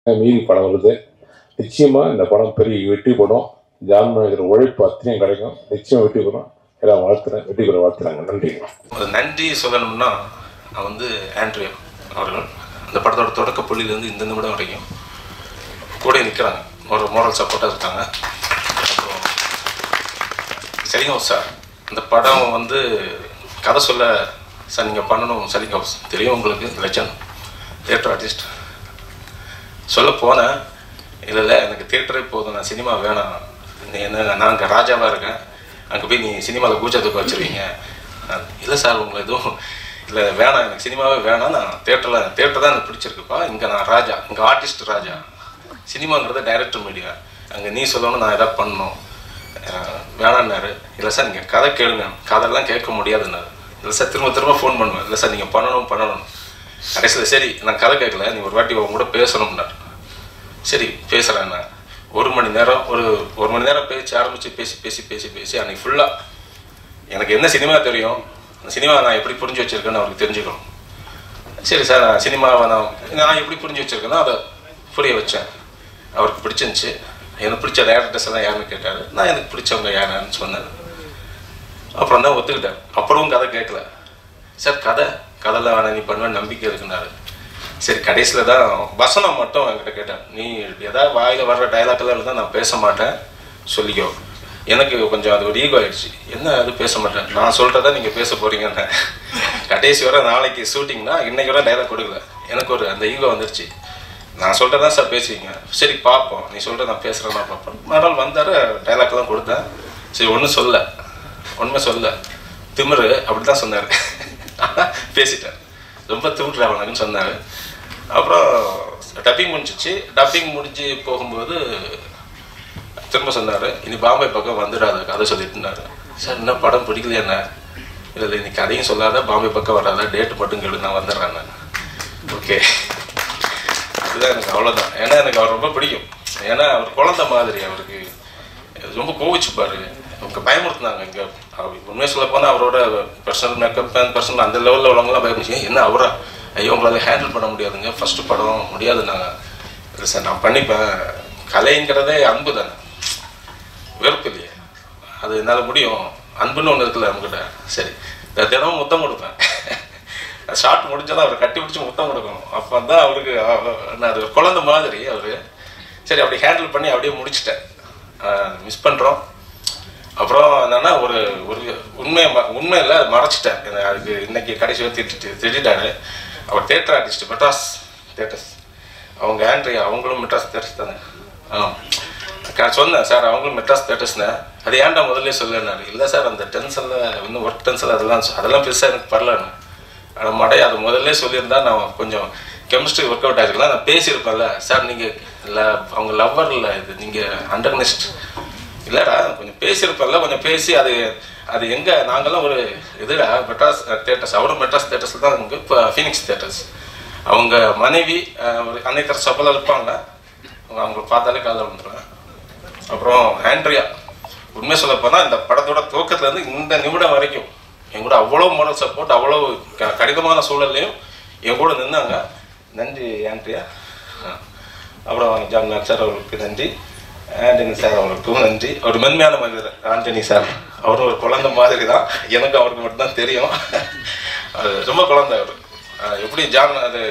மீறி படம் வருது நிச்சயமா இந்த படம் பெரிய வெற்றி படம் ஜான் மனிதர் உழைப்பு அத்தனையும் கிடைக்கும் நிச்சயம் வெற்றி பெறும் எல்லாம் வாழ்த்துறேன் வெற்றி பெற வாழ்த்துறாங்க நன்றி ஒரு நன்றி சொல்லணும்னா நான் வந்து ஆண்ட்ரியா அவர்கள் அந்த படத்தோட தொடக்க புள்ளியிலேருந்து இந்த நிமிடம் வரைக்கும் கூட நிற்கிறாங்க ஒரு மோரல் சப்போர்ட்டாக இருக்காங்க அப்புறம் சரிங்க சார் இந்த படம் வந்து கதை சொல்ல சார் நீங்கள் பண்ணணும் சரிங்க ஹவுஸ் தெரியும் உங்களுக்கு லட்சம் தேட்டர் ஆர்டிஸ்ட் சொல்ல போனேன் இல்லை இல்லை எனக்கு தேட்டரே போதும் நான் சினிமா வேணாம் நீ என்ன நான் அங்கே ராஜாவாக இருக்கேன் அங்கே போய் நீ சினிமாவில் கூச்சத்துக்கு வச்சுருவீங்க இல்லை சார் உங்களை எதுவும் இல்லை வேணாம் எனக்கு சினிமாவே வேணாம் நான் தேட்டரில் தேட்டர் தான் எனக்கு பிடிச்சிருக்குப்பா இங்கே நான் ராஜா இங்கே ஆர்டிஸ்ட் ராஜா சினிமாங்கிறது டைரக்டர் மீடியா அங்கே நீ சொல்லணும் நான் எதாவது பண்ணணும் அஹ் வேணான்னாரு இல்லை சார் நீங்கள் கதை கேளுங்க கதையெல்லாம் கேட்க முடியாதுன்னாரு இல்லை சார் திரும்ப திரும்ப ஃபோன் பண்ணுவேன் இல்லை சார் நீங்கள் பண்ணணும் பண்ணணும் கடைசியில் சரி நான் கதை கேட்கல நீ ஒரு வாட்டி உங்க கூட பேசணும்னாரு சரி பேசுகிறேன் நான் ஒரு மணி நேரம் ஒரு ஒரு மணி நேரம் பேச்சு ஆரம்பித்து பேசி பேசி பேசி பேசி அன்னைக்கு ஃபுல்லாக எனக்கு என்ன சினிமா தெரியும் அந்த சினிமா நான் எப்படி புரிஞ்சு வச்சுருக்கேன்னு அவருக்கு தெரிஞ்சுக்கணும் சரி சார் நான் சினிமாவை நான் நான் எப்படி புரிஞ்சு வச்சுருக்கேனோ அதை புரிய வச்சேன் அவருக்கு பிடிச்சிருந்துச்சு எனக்கு பிடிச்ச டேரக்டர்ஸ் எல்லாம் யாருன்னு கேட்டார் நான் எனக்கு பிடிச்சவங்க யாருன்னு சொன்னேன் அப்புறம் தான் ஒத்துக்கிட்டேன் அப்புறமும் கதை கேட்கல சார் கதை கதைலாம் வேணாம் நீ பண்ணுவேன் நம்பிக்கை இருக்குன்னாரு சரி கடைசியில் தான் வசனம் மட்டும் என்கிட்ட கேட்டேன் நீ ஏதாவது வாயில் வர்ற டைலாக்லாம் இருந்தால் நான் பேச மாட்டேன் சொல்லிக்கோ எனக்கு கொஞ்சம் அது ஒரு ஈகோ ஆயிடுச்சு என்ன அது பேச மாட்டேன் நான் சொல்கிறத நீங்கள் பேச போகிறீங்கன்னு கடைசி வரை நாளைக்கு ஷூட்டிங்னா இன்னைக்கு வரை டைலாக் கொடுக்கல எனக்கு ஒரு அந்த ஈகோ வந்துருச்சு நான் சொல்கிறதா சார் பேசுவீங்க சரி பார்ப்போம் நீ சொல்கிற நான் பேசுகிறேன்னா பார்ப்போம் மறுநாள் வந்தார் டைலாக்லாம் கொடுத்தேன் சரி ஒன்றும் சொல்ல உண்மை சொல்ல திமிரு அப்படி தான் சொன்னார் பேசிட்டார் ரொம்ப திமிரு அவனுக்குன்னு சொன்னார் அப்புறம் டப்பிங் முடிஞ்சிச்சு டப்பிங் முடிஞ்சு போகும்போது திரும்ப சொன்னார் இனி பாம்பே பக்கம் வந்துடாத கதை சொல்லிட்டு இருந்தாரு சார் என்ன படம் பிடிக்கலையா என்ன இல்லை இல்லை இன்னைக்கு கதையும் சொல்லாத பாம்பே பக்கம் வராத டேட்டு மட்டும் கேளு நான் வந்துடுறேன் நான் ஓகே அதுதான் எனக்கு அவ்வளோதான் ஏன்னா எனக்கு அவர் ரொம்ப பிடிக்கும் ஏன்னா அவர் குழந்தை மாதிரி அவருக்கு ரொம்ப கோவிச்சுப்பாரு அவங்க பயமுறுத்துனாங்க இங்கே உண்மையை சொல்ல போனால் அவரோட பர்சனல் மேக்கப் அண்ட் பர்சனல் அந்த லெவலில் உள்ளவங்களாம் பயமுச்சு என்ன அவரா ஐயோ உங்களால் ஹேண்டில் பண்ண முடியாதுங்க ஃபஸ்ட்டு படம் முடியாது நாங்கள் இல்லை சார் நான் பண்ணிப்பேன் கலைங்கிறதே அன்பு தானே வெறுப்பு இல்லையே அது என்னால் முடியும் அன்புன்னு ஒன்று இருக்குல்ல நம்மக்கிட்ட சரி நான் தினமும் முத்தம் கொடுப்பேன் ஷார்ட் முடிஞ்சாலும் அவர் கட்டி பிடிச்சி முத்தம் கொடுக்கணும் அப்போ தான் அவருக்கு அவ- நான் அது ஒரு குழந்தை மாதிரி அவர் சரி அப்படி ஹேண்டில் பண்ணி அப்படியே முடிச்சிட்டேன் மிஸ் பண்ணுறோம் அப்புறம் என்னன்னா ஒரு ஒரு உண்மை உண்மை இல்லை அது மறைச்சிட்டேன் எனக்கு அதுக்கு இன்னைக்கு கடைசி வரை திட்டிட்டு திட்டாரு அவர் தேட்டர் ஆர்டிஸ்ட் மெட்ராஸ் தேட்டர்ஸ் அவங்க ஆண்ட்ரியா அவங்களும் மெட்ராஸ் தேட்டர்ஸ் தானே ஆ நான் சொன்னேன் சார் அவங்களும் மெட்ராஸ் தேட்டர்ஸ்னு அது ஏன்டா முதல்ல சொல்லுனாரு இல்லை சார் அந்த டென்ஷனில் இன்னும் ஒர்க் டென்ஷன் அதெல்லாம் அதெல்லாம் பெருசாக எனக்கு பரலன்னு ஆனால் மடை அது முதல்ல சொல்லியிருந்தா நான் கொஞ்சம் கெமிஸ்ட்ரி ஒர்க் அவுட் ஆகிருக்கலாம் நான் பேசியிருப்பேன்ல சார் நீங்கள் இல்லை அவங்க லவ்வர் இல்லை இது நீங்கள் அண்டர்னெஸ்ட் இல்லைடா கொஞ்சம் பேசியிருப்பேன்ல கொஞ்சம் பேசி அது அது எங்கே நாங்கெல்லாம் ஒரு இதுடா மெட்ராஸ் தேட்டர்ஸ் அவரும் மெட்ராஸ் தேட்டர்ஸில் தான் இருக்கு இப்போ ஃபீனிக்ஸ் தேட்டர்ஸ் அவங்க மனைவி அஹ், ஒரு அன்னை தர சபலம் இருப்பாங்க அவங்க அவங்களை பார்த்தாலே காதல் வந்துடுவேன் அப்புறம் ஆண்ட்ரியா உண்மை சொல்ல போனால் இந்த படத்தோட துவக்கத்துலேருந்து இந்த நிமிடம் வரைக்கும் என் கூட அவ்வளோ மோரல் சப்போர்ட் அவ்வளோ க கடினமான சூழல்லையும் என் கூட நின்னாங்க நன்றி ஆண்ட்ரியா ஆ. அப்புறம் ஜான் மேக் சார் அவருக்கு நன்றி ஆண்டனி சார் அவருக்கும் நன்றி ஒரு மென்மையான மனிதர் ஆண்டனி சார் அவரும் ஒரு குழந்தை மாதிரி தான் எனக்கு அவருக்கு மட்டும்தான் தெரியும் அது ரொம்ப குழந்தை அவர் ஆ, எப்படி ஜான் அது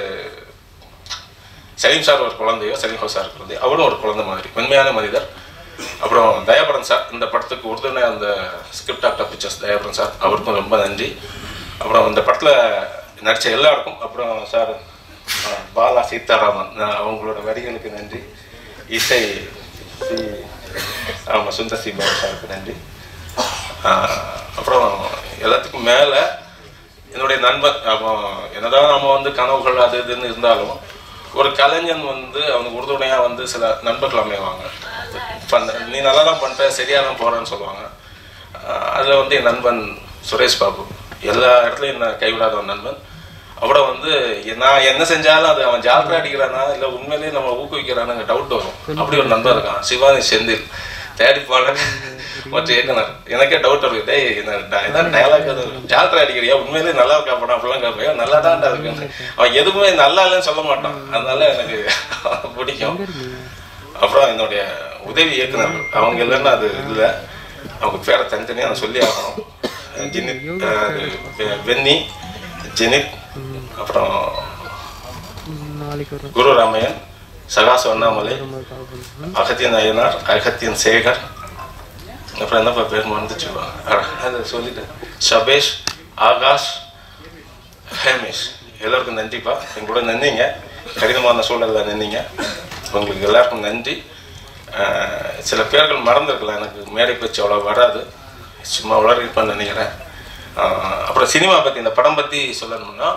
சலீம் சார் ஒரு குழந்தையோ சலீம் ஹவுஸ் சார் குழந்தை அவரும் ஒரு குழந்தை மாதிரி மென்மையான மனிதர் அப்புறம் தயாபரன் சார் இந்த படத்துக்கு உறுதுணை அந்த script actor pictures Dayaparan sir அவருக்கும் ரொம்ப நன்றி அப்புறம் இந்த படத்தில் நடித்த எல்லாருக்கும் அப்புறம் சார் அஹ், பாலா சீதாராமன் நான் அவங்களோட வரிகளுக்கு நன்றி இசை சி ஆமாம் சுந்தர் சி பாலா சாருக்கு நன்றி அஹ், அப்புறம் எல்லாத்துக்கும் மேலே என்னுடைய நண்பன் அப்போ என்னதான் நம்ம வந்து கனவுகள் அது இதுன்னு இருந்தாலும் ஒரு கலைஞன் வந்து அவனுக்கு உறுதுணையாக வந்து சில நண்பர்கள் அமைவாங்க பண்ண நீ நல்லா தான் பண்ணுற சரியாக தான் போகிறேன்னு சொல்லுவாங்க அதில் வந்து என் நண்பன் சுரேஷ் பாபு எல்லா இடத்துலையும் என்ன கைவிடாத ஒரு நண்பன் அப்புறம் வந்து நான் என்ன செஞ்சாலும் அது அவன் ஜாக்கிரதை அடிக்கிறானா இல்லை உண்மையிலேயே நம்ம ஊக்குவிக்கிறானுங்க டவுட் வரும் அப்படி ஒரு நண்பன் இருக்கான் சிவானி செந்தில் தயாரிப்பாளர் மற்றும் இயக்குனர் எனக்கே டவுட் இருக்கு டேய் இந்த ட- இதான் டயலாக் ஜாலத்தில் அடிக்கிறியா உண்மையிலே நல்லா இருக்கா படம் அப்படிலாம் கேட்பேன் நல்லா தான் இருக்கு அவன் எதுவுமே நல்லா இல்லைன்னு சொல்ல மாட்டான் அதனால எனக்கு பிடிக்கும் அப்புறம் என்னுடைய உதவி இயக்குனர்கள் அவங்க இல்லைன்னா அது இல்லை அவங்க பேரை தனித்தனியாக நான் சொல்லி ஆகணும் ஜெனித் அஹ், வெ- வென்னி ஜெனித் அப்புறம் நாளைக்கு வரும் குரு ராமையன் சகாசு அண்ணாமலை அகத்தியன் அய்யனார் அகத்தியன் சேகர் அப்புறம் என்னப்பா பேர் மறந்துச்சு அதை சொல்லிட்டு சபேஷ் ஆகாஷ் ஹேமேஷ் எல்லாருக்கும் நன்றிப்பா என் கூட நின்னீங்க கடினமான சூழலில் நின்னீங்க உங்களுக்கு எல்லாருக்கும் நன்றி அஹ், சில பேர்கள் மறந்துருக்கலாம் எனக்கு மேடை பேச்சு அவ்வளோ வராது சும்மா வளர்ப்பான்னு நினைக்கிறேன் அஹ், அப்புறம் சினிமா பற்றி இந்த படம் பற்றி சொல்லணும்னா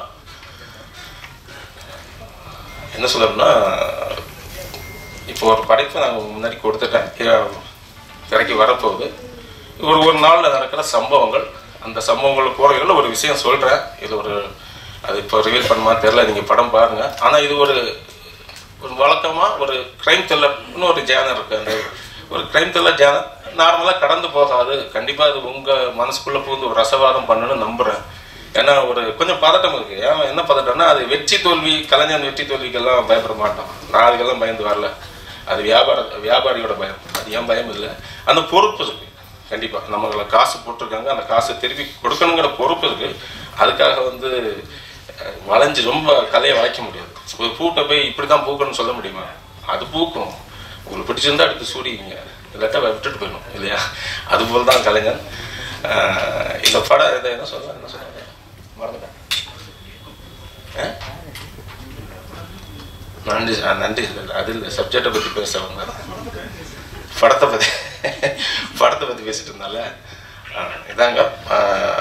என்ன சொல்லணும்னா இப்போ ஒரு படைப்பு நாங்கள் முன்னாடி கொடுத்துட்டேன் இ- திரைக்கு வரப்போகுது ஒரு ஒரு நாளில் நடக்கிற சம்பவங்கள் அந்த சம்பவங்கள் போகிறவங்கள ஒரு விஷயம் சொல்கிறேன் இது ஒரு அது இப்போ ரிவீல் பண்ணுமா தெரில நீங்கள் படம் பாருங்கள் ஆனால் இது ஒரு ஒரு வழக்கமாக ஒரு க்ரைம் த்ரில்லர்னு ஒரு ஜேனர் இருக்குது அந்த ஒரு க்ரைம் த்ரில்லர் ஜேனர் நார்மலாக கடந்து போகாது கண்டிப்பாக அது உங்கள் மனசுக்குள்ளே புகுந்து ஒரு ரசவாதம் பண்ணணும்னு நம்புகிறேன் ஏன்னா ஒரு கொஞ்சம் பதட்டம் இருக்குது ஏன் என்ன பதட்டம்னா அது வெற்றி தோல்வி கலைஞன் வெற்றி தோல்விக்கெல்லாம் பயப்பட மாட்டோம் நான் அதுக்கெல்லாம் பயந்து வரல அது வியாபார வியாபாரியோட பயம் அது ஏன் பயம் இல்லை அந்த பொறுப்பு இருக்கு கண்டிப்பாக நம்மளை காசு போட்டிருக்காங்க அந்த காசை திருப்பி கொடுக்கணுங்கிற பொறுப்பு இருக்கு அதுக்காக வந்து அஹ், வளைஞ்சு ரொம்ப கலையை வளைக்க முடியாது ஒரு பூட்டை போய் இப்படி தான் பூக்கணும்னு சொல்ல முடியுமா அது பூக்கும் உங்களுக்கு பிடிச்சிருந்தா எடுத்து சூடிங்க இல்லாட்டா விட்டுட்டு போயிடும் இல்லையா அதுபோல் தான் கலைஞன் அஹ், இந்த படம் இதை என்ன சொல்ல என்ன சொல்ல மறந்துட்டேன் ஆ? நன்றி ஆ, நன்றி இல்லை அது இல்லை சப்ஜெக்டை பற்றி பேச வந்தேன் படத்தை பற்றி படத்தை பற்றி பேசிட்டு இருந்தால ஆ, இதாங்க ஆ,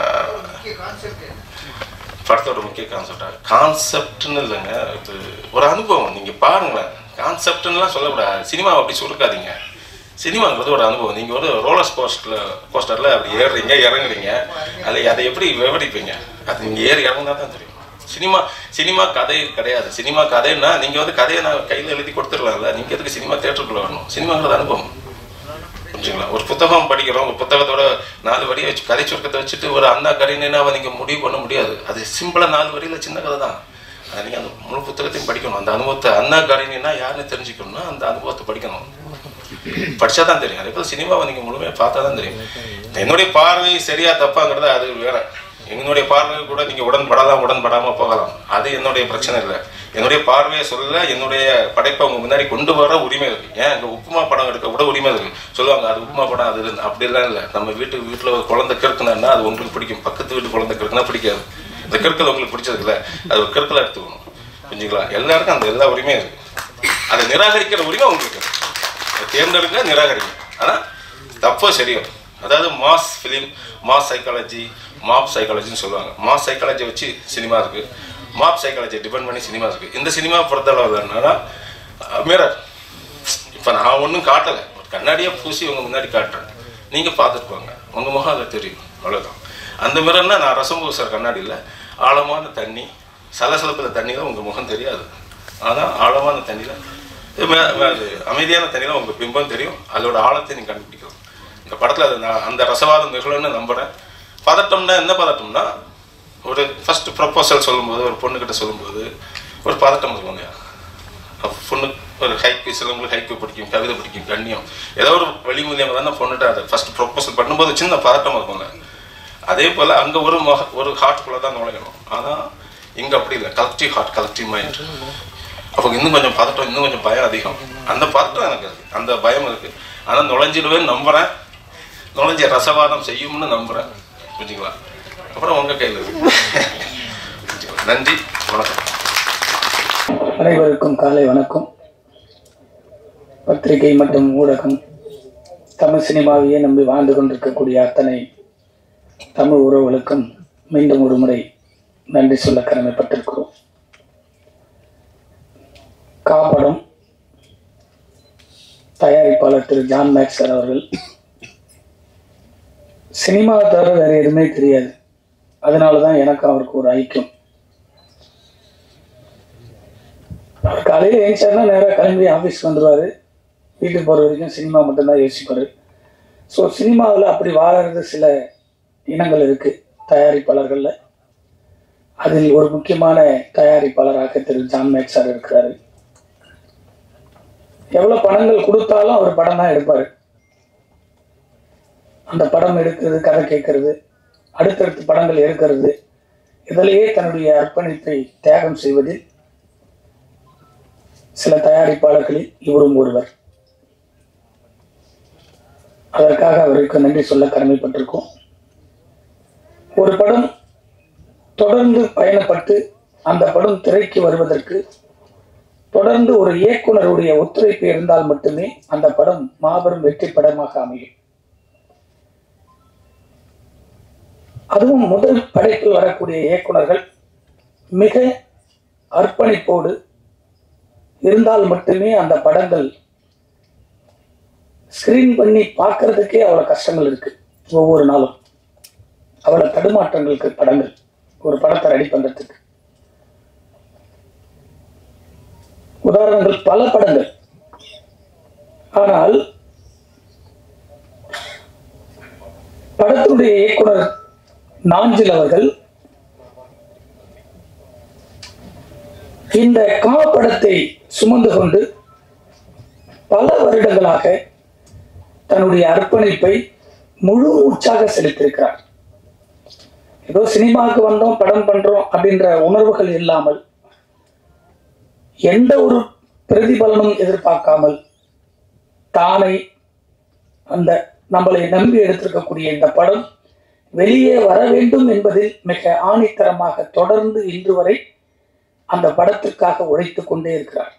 படத்தோட முக்கிய கான்செப்டா கான்செப்ட்னு இல்லைங்க இது ஒரு அனுபவம் நீங்கள் பாருங்களேன் கான்செப்ட்னுலாம் சொல்லக்கூடாது சினிமா அப்படி சுருக்காதீங்க சினிமாங்கிறது ஒரு அனுபவம் நீங்கள் ஒரு ரோலர் கோஸ்டரில் கோஸ்டரில் அப்படி ஏறுறீங்க இறங்குறீங்க அதில் அதை எப்படி விவரிப்பீங்க அது நீங்கள் ஏறி இறங்குனா தான் தெரியும் சினிமா சினிமா கதை கிடையாது சினிமா கதைன்னா நீங்கள் வந்து கதையை நான் கையில் எழுதி கொடுத்துடலாம்ல நீங்கள் எதுக்கு சினிமா தேட்டருக்குள்ளே வரணும் சினிமாங்கிறது அனுபவம் புரிஞ்சுங்களா ஒரு புத்தகம் படிக்கிறோம் ஒரு புத்தகத்தோட நாலு வரியை வச்சு கதை சுருக்கத்தை வச்சுட்டு ஒரு அண்ணா கரையினாவை நீங்கள் முடிவு பண்ண முடியாது அது சிம்பிளாக நாலு வரியில் சின்ன கதை தான் அதை நீங்கள் அந்த முழு புத்தகத்தையும் படிக்கணும் அந்த அனுபவத்தை அண்ணா கரையினா யாருன்னு தெரிஞ்சுக்கணும்னா அந்த அனுபவத்தை படிக்கணும் படிச்சா தான் தெரியும் அதே போல் சினிமாவை நீங்கள் முழுமையாக பார்த்தா தான் தெரியும் என்னுடைய பார்வை சரியா தப்பாங்கிறது அது வேற என்னுடைய பார்வை கூட நீங்கள் உடன்படலாம் உடன்படாமல் போகலாம் அது என்னுடைய பிரச்சனை இல்லை என்னுடைய பார்வையை சொல்ல என்னுடைய படைப்பை உங்க முன்னாடி கொண்டு வர உரிமை இருக்கு ஏன் இங்கே உப்புமா படம் எடுக்க கூட உரிமை இருக்கு சொல்லுவாங்க அது உப்புமா படம் அது இது. அப்படிலாம் இல்லை நம்ம வீட்டுக்கு வீட்டில் ஒரு குழந்தை கிறுக்குனா அது உங்களுக்கு பிடிக்கும் பக்கத்து வீட்டு குழந்தை கிறுக்குனா பிடிக்காது இந்த கிறுக்கல் உங்களுக்கு பிடிச்சது இல்லை அது ஒரு கிறுக்கலாக எடுத்துக்கணும் புரிஞ்சுங்களா எல்லாருக்கும் அந்த எல்லா உரிமையும் இருக்கு அதை நிராகரிக்கிற உரிமை உங்களுக்கு இருக்கு அதை தேர்ந்தெடுக்க நிராகரிங்க ஆனால் தப்போ சரியோ அதாவது mass film mass psychology mob சைக்காலஜின்னு சொல்லுவாங்க மாஸ் சைக்காலஜி வச்சு சினிமா இருக்குது மாப் சைக்காலஜி டிபெண்ட் பண்ணி சினிமா இருக்குது இந்த சினிமா பொறுத்தளவில் என்னன்னா மிரர் இப்போ நான் ஒன்றும் காட்டலை ஒரு கண்ணாடியாக பூசி உங்கள் முன்னாடி காட்டுறேன் நீங்கள் பார்த்துட்டு போங்க உங்கள் முகம் அதில் தெரியும் அவ்வளோதான் அந்த மிரர்னா நான் ரசம் பூசுற கண்ணாடியில் ஆழமான தண்ணி சலசலப்பில் தண்ணியில் உங்கள் முகம் தெரியாது ஆனால் ஆழமான தண்ணியில் இது மே- மே- அது அமைதியான தண்ணியில் உங்கள் பிம்பம் தெரியும் அதோட ஆழத்தை நீங்கள் கண்டுபிடிக்கலாம் இந்த படத்தில் அது நான் அந்த ரசவாதம் நிகழும்னு நம்புகிறேன் பதட்டம்னா என்ன பதட்டம்னா ஒரு ஃபர்ஸ்ட் ப்ரப்போசல் சொல்லும்போது ஒரு பொண்ணுக்கிட்ட சொல்லும்போது ஒரு பதட்டம் இருக்கும் இல்லையா அப்ப பொண்ணு ஒரு ஹைக்கு சிலவங்களுக்கு ஹைக்கு பிடிக்கும் கவிதை பிடிக்கும் கண்ணியம் ஏதோ ஒரு வழி மூலியமாக தானே பொண்ணுகிட்ட அதை ஃபர்ஸ்ட் ப்ரொப்போசல் பண்ணும்போது சின்ன பதட்டம் இருக்கும்ல அதே போல் அங்கே ஒரு மொக ஒரு ஹார்ட்டுக்குள்ளே தான் நுழையணும் ஆனால் இங்கே அப்படி இல்லை கலெக்டிவ் ஹார்ட் கலெக்டிவ் மைண்ட் அப்போ இன்னும் கொஞ்சம் பதட்டம் இன்னும் கொஞ்சம் பயம் அதிகம் அந்த பதட்டம் எனக்கு இருக்கு அந்த பயம் இருக்கு ஆனால் நுழைஞ்சிடுவேன்னு நம்புகிறேன் நுழைஞ்ச ரசவாதம் செய்யும்னு நம்புகிறேன் புரிஞ்சுங்களா அப்புறம் உங்கள் கையில் இருக்கு நன்றி வணக்கம் அனைவருக்கும் காலை வணக்கம் பத்திரிகை மற்றும் ஊடகம் தமிழ் சினிமாவையே நம்பி வாழ்ந்து கொண்டிருக்கக்கூடிய அத்தனை தமிழ் உறவுகளுக்கும் மீண்டும் ஒரு முறை நன்றி சொல்ல கடமைப்பட்டிருக்கிறோம் காப்படம் தயாரிப்பாளர் திரு ஜான் மேக்ஸ் சார் அவர்கள் சினிமாவை தவிர வேற எதுவுமே தெரியாது அதனால தான் எனக்கு அவருக்கு ஒரு ஐக்கியம் காலையில் எழுந்தாருன்னா நேராக கிளம்பி ஆஃபீஸ்க்கு வந்துடுவார் வீட்டுக்கு போகிற வரைக்கும் சினிமா மட்டும்தான் யோசிப்பார் ஸோ சினிமாவில் அப்படி வாழறது சில இனங்கள் இருக்கு தயாரிப்பாளர்கள்ல அதில் ஒரு முக்கியமான தயாரிப்பாளராக திரு ஜான் மேக் சார் இருக்கிறாரு எவ்வளவு படங்கள் கொடுத்தாலும் அவர் படம் தான் எடுப்பாரு அந்த படம் எடுக்கிறது கதை கேட்கறது அடுத்தடுத்து படங்கள் எடுக்கிறது இதிலேயே தன்னுடைய அர்ப்பணிப்பை தியாகம் செய்வதில் சில தயாரிப்பாளர்களில் இவரும் ஒருவர் அதற்காக அவருக்கு நன்றி சொல்ல கடமைப்பட்டிருக்கோம் ஒரு படம் தொடர்ந்து பயணப்பட்டு அந்த படம் திரைக்கு வருவதற்கு தொடர்ந்து ஒரு இயக்குனருடைய ஒத்துழைப்பு இருந்தால் மட்டுமே அந்த படம் மாபெரும் வெற்றி படமாக அமையும் அதுவும் முதல் படைப்பில் வரக்கூடிய இயக்குனர்கள் மிக அர்ப்பணிப்போடு இருந்தால் மட்டுமே அந்த படங்கள் ஸ்கிரீன் பண்ணி பார்க்கறதுக்கே அவ்வளவு கஷ்டங்கள் இருக்கு ஒவ்வொரு நாளும் அவ்வளவு தடுமாற்றங்களுக்கு படங்கள் ஒரு படத்தை ரெடி பண்றதுக்கு உதாரணங்கள் பல படங்கள் ஆனால் படத்துடைய இயக்குனர் நாஞ்சில் அவர்கள் இந்த கா படத்தை சுமந்து கொண்டு பல வருடங்களாக தன்னுடைய அர்ப்பணிப்பை முழு உற்சாக செலுத்தியிருக்கிறார் ஏதோ சினிமாவுக்கு வந்தோம் படம் பண்றோம் அப்படின்ற உணர்வுகள் இல்லாமல் எந்த ஒரு பிரதிபலனும் எதிர்பார்க்காமல் தானை அந்த நம்மளை நம்பி எடுத்திருக்கக்கூடிய இந்த படம் வெளியே வர வேண்டும் என்பதில் மிக ஆணித்தரமாக தொடர்ந்து இன்று வரை அந்த படத்திற்காக உழைத்துக் கொண்டே இருக்கிறார்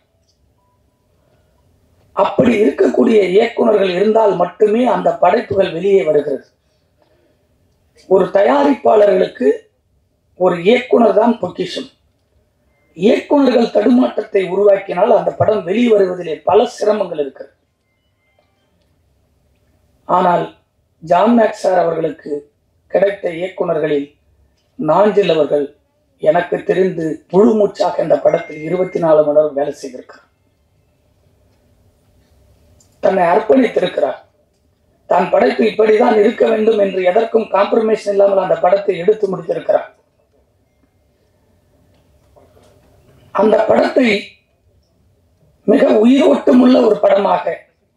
அப்படி இருக்கக்கூடிய இயக்குனர்கள் இருந்தால் மட்டுமே அந்த படைப்புகள் வெளியே வருகிறது ஒரு தயாரிப்பாளர்களுக்கு ஒரு இயக்குனர் தான் பொக்கிஷம் இயக்குனர்கள் தடுமாற்றத்தை உருவாக்கினால் அந்த படம் வெளியே வருவதிலே பல சிரமங்கள் இருக்கிறது ஆனால் ஜான் மேக் சார் அவர்களுக்கு கிடைத்த இயக்குனர்களில் நாஞ்சில் அவர்கள் எனக்கு தெரிந்து முழு மூச்சாக இந்த படத்தில் இருபத்தி நாலு மணி நேரம் வேலை செய்திருக்கிறார் தன்னை அர்ப்பணித்திருக்கிறார் தான் படைப்பு இப்படிதான் இருக்க வேண்டும் என்று எதற்கும் காம்ப்ரமைஸ் இல்லாமல் அந்த படத்தை எடுத்து முடித்திருக்கிறார் அந்த படத்தை மிக உயிரோட்டமுள்ள ஒரு படமாக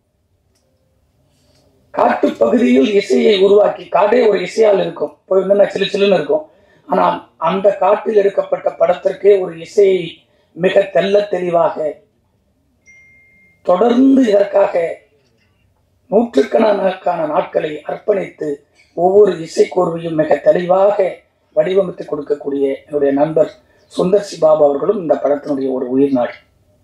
காட்டு பகுதியில் இசையை உருவாக்கி காடே ஒரு இசையால் இருக்கும் போய் வந்து சிலு சிலுன்னு இருக்கும் ஆனால் அந்த காட்டில் எடுக்கப்பட்ட படத்திற்கே ஒரு இசையை மிக தெல்ல தெளிவாக தொடர்ந்து இதற்காக நூற்றுக்கணக்கான நாட்களை அர்ப்பணித்து ஒவ்வொரு இசைக்கோர்வையும் மிக தெளிவாக வடிவமைத்து கொடுக்கக்கூடிய என்னுடைய நண்பர் சுந்தர் சி பாபு அவர்களும் இந்த படத்தினுடைய ஒரு உயிர் நாடு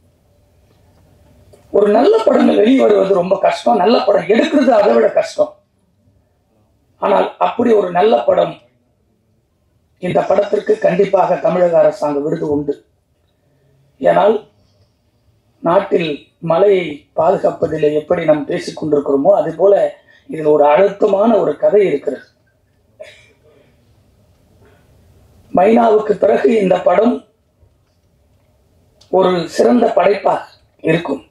ஒரு நல்ல படங்கள் வெளியே வருவது ரொம்ப கஷ்டம் நல்ல படம் எடுக்கிறது அதை விட கஷ்டம் ஆனால் அப்படி ஒரு நல்ல படம் இந்த படத்திற்கு கண்டிப்பாக தமிழக அரசாங்க விருது உண்டு ஏனால் நாட்டில் மலையை பாதுகாப்பதில் எப்படி நாம் பேசிக் கொண்டிருக்கிறோமோ அது போல இதில் ஒரு அழுத்தமான ஒரு கதை இருக்கிறது மைனாவுக்கு பிறகு இந்த படம் ஒரு சிறந்த படைப்பாக இருக்கும்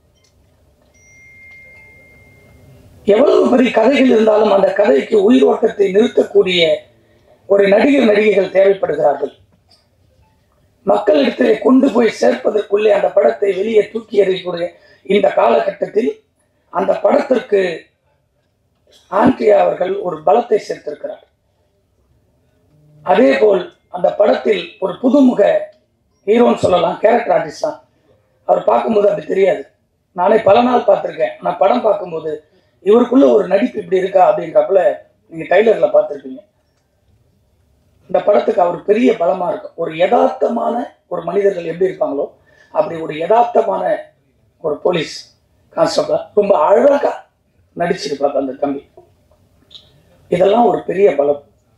எவ்வளவு பெரிய கதைகள் இருந்தாலும் அந்த கதைக்கு உயிரோட்டத்தை நிறுத்தக்கூடிய ஒரு நடிகர் நடிகைகள் தேவைப்படுகிறார்கள் மக்களிடத்திலே கொண்டு போய் சேர்ப்பதற்குள்ளே அந்த படத்தை வெளியே தூக்கி எறியக்கூடிய இந்த காலகட்டத்தில் அந்த படத்திற்கு ஆண்ட்ரியா அவர்கள் ஒரு பலத்தை சேர்த்திருக்கிறார் அதே போல் அந்த படத்தில் ஒரு புதுமுக ஹீரோன்னு சொல்லலாம் கேரக்டர் ஆர்டிஸ்ட் தான் அவர் பார்க்கும்போது அப்படி தெரியாது நானே பல நாள் பார்த்துருக்கேன் ஆனால் படம் பார்க்கும்போது இவருக்குள்ள ஒரு நடிப்பு இப்படி இருக்கா அப்படின்றப்பல நீங்க டைலர்ல பார்த்துருப்பீங்க இந்த படத்துக்கு அவர் பெரிய பலமா இருக்கும் ஒரு யதார்த்தமான ஒரு மனிதர்கள் எப்படி இருப்பாங்களோ அப்படி ஒரு யதார்த்தமான ஒரு போலீஸ் கான்ஸ்டபிளா ரொம்ப அழகா நடிச்சிருப்பாங்க அந்த தம்பி இதெல்லாம் ஒரு பெரிய பலம்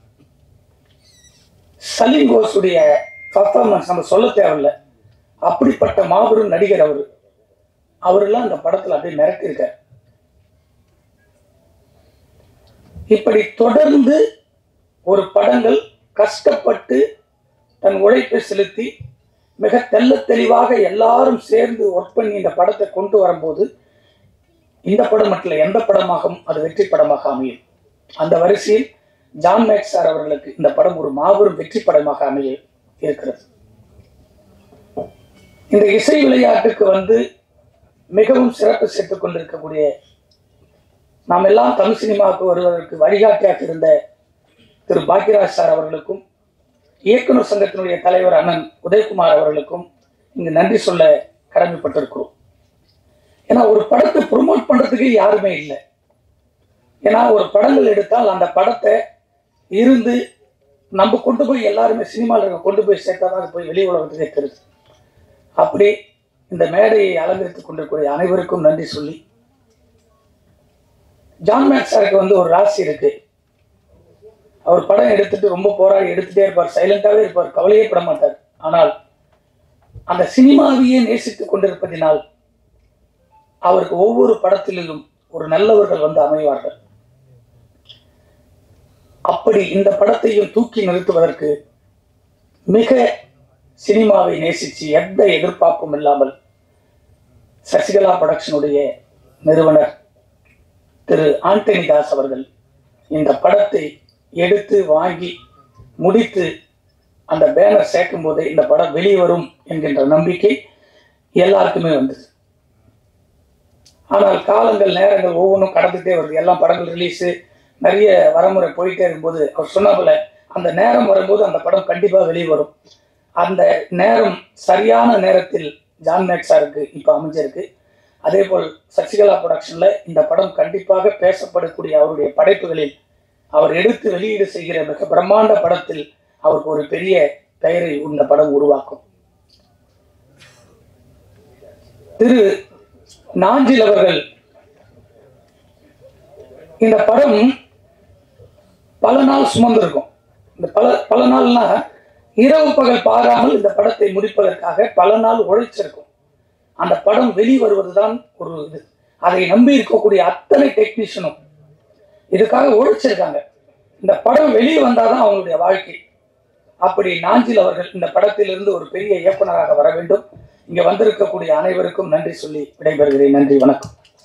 சலீம் கோஸுடைய பர்ஃபார்மன்ஸ் நம்ம சொல்ல தேவையில்ல அப்படிப்பட்ட மாபெரும் நடிகர் அவர் அவரெல்லாம் அந்த படத்துல அப்படியே மிரட்டியிருக்கார் இப்படி தொடர்ந்து ஒரு படங்கள் கஷ்டப்பட்டு தன் உழைப்பை செலுத்தி மிக தெல்ல தெளிவாக எல்லாரும் சேர்ந்து ஒர்க் பண்ணி இந்த படத்தை கொண்டு வரும்போது இந்த படம் மட்டும் இல்லை எந்த படமாகவும் அது வெற்றி படமாக அமையும் அந்த வரிசையில் ஜான் மேக்ஸ் சார் அவர்களுக்கு இந்த படம் ஒரு மாபெரும் வெற்றி படமாக அமைய இருக்கிறது இந்த இசை விளையாட்டுக்கு வந்து மிகவும் சிறப்பு சேர்த்துக் கொண்டிருக்கக்கூடிய நாம் எல்லாம் தமிழ் சினிமாவுக்கு வருவதற்கு வழிகாட்டியாக இருந்த திரு பாக்யராஜ் சார் அவர்களுக்கும் இயக்குனர் சங்கத்தினுடைய தலைவர் அண்ணன் உதயகுமார் அவர்களுக்கும் இங்கு நன்றி சொல்ல கடமைப்பட்டிருக்கிறோம் ஏன்னா ஒரு படத்தை ப்ரொமோட் பண்றதுக்கு யாருமே இல்லை ஏன்னா ஒரு படங்கள் எடுத்தால் அந்த படத்தை இருந்து நம்ம கொண்டு போய் எல்லாருமே சினிமாவில் இருக்க கொண்டு போய் சேர்த்தா தான் அது போய் வெளி உலகத்துக்கே தெரியுது அப்படி இந்த மேடையை அலங்கரித்துக் கொண்டிருக்கூடிய அனைவருக்கும் நன்றி சொல்லி ஜான் மேக்ஸ் சாருக்கு வந்து ஒரு ராசி இருக்கு அவர் படம் எடுத்துட்டு ரொம்ப போராடி எடுத்துட்டே இருப்பார் சைலண்டாவே இருப்பார் கவலையே பட மாட்டார் ஆனால் அந்த சினிமாவையே நேசித்துக் கொண்டிருப்பதினால் அவருக்கு ஒவ்வொரு படத்திலும் ஒரு நல்லவர்கள் வந்து அமைவார்கள் அப்படி இந்த படத்தையும் தூக்கி நிறுத்துவதற்கு மிக சினிமாவை நேசித்து எந்த எதிர்பார்ப்பும் இல்லாமல் சசிகலா புரொடக்ஷனுடைய நிறுவனர் திரு ஆண்டனி தாஸ் அவர்கள் இந்த படத்தை எடுத்து வாங்கி முடித்து அந்த பேனர் சேர்க்கும் போதே இந்த படம் வெளிவரும் என்கின்ற நம்பிக்கை எல்லாருக்குமே வந்தது ஆனால் காலங்கள் நேரங்கள் ஒவ்வொன்றும் கடந்துட்டே வருது எல்லாம் படங்கள் ரிலீஸு நிறைய வரமுறை போயிட்டே இருக்கும்போது அவர் சொன்னாப்புல அந்த நேரம் வரும்போது அந்த படம் கண்டிப்பாக வெளியே வரும் அந்த நேரம் சரியான நேரத்தில் ஜான் மேக் சாருக்கு இப்போ அமைஞ்சிருக்கு அதே போல் சசிகலா ப்ரொடக்ஷன்ல இந்த படம் கண்டிப்பாக பேசப்படக்கூடிய அவருடைய படைப்புகளில் அவர் எடுத்து வெளியீடு செய்கிற மிக பிரம்மாண்ட படத்தில் அவருக்கு ஒரு பெரிய பெயரை இந்த படம் உருவாக்கும் திரு நாஞ்சில் அவர்கள் இந்த படம் பல நாள் சுமந்திருக்கும் இந்த பல பல நாள்னா இரவு பகல் பாராமல் இந்த படத்தை முடிப்பதற்காக பல நாள் உழைச்சிருக்கும் அந்த படம் வெளிவருவதுதான் ஒரு இது அதை நம்பி இருக்கக்கூடிய அத்தனை டெக்னீஷியனும் இதுக்காக உழைச்சிருக்காங்க இந்த படம் வெளியே வந்தாதான் அவங்களுடைய வாழ்க்கை அப்படி நாஞ்சில் அவர்கள் இந்த படத்திலிருந்து ஒரு பெரிய இயக்குனராக வர வேண்டும் இங்க வந்திருக்கக்கூடிய அனைவருக்கும் நன்றி சொல்லி விடைபெறுகிறேன் நன்றி வணக்கம்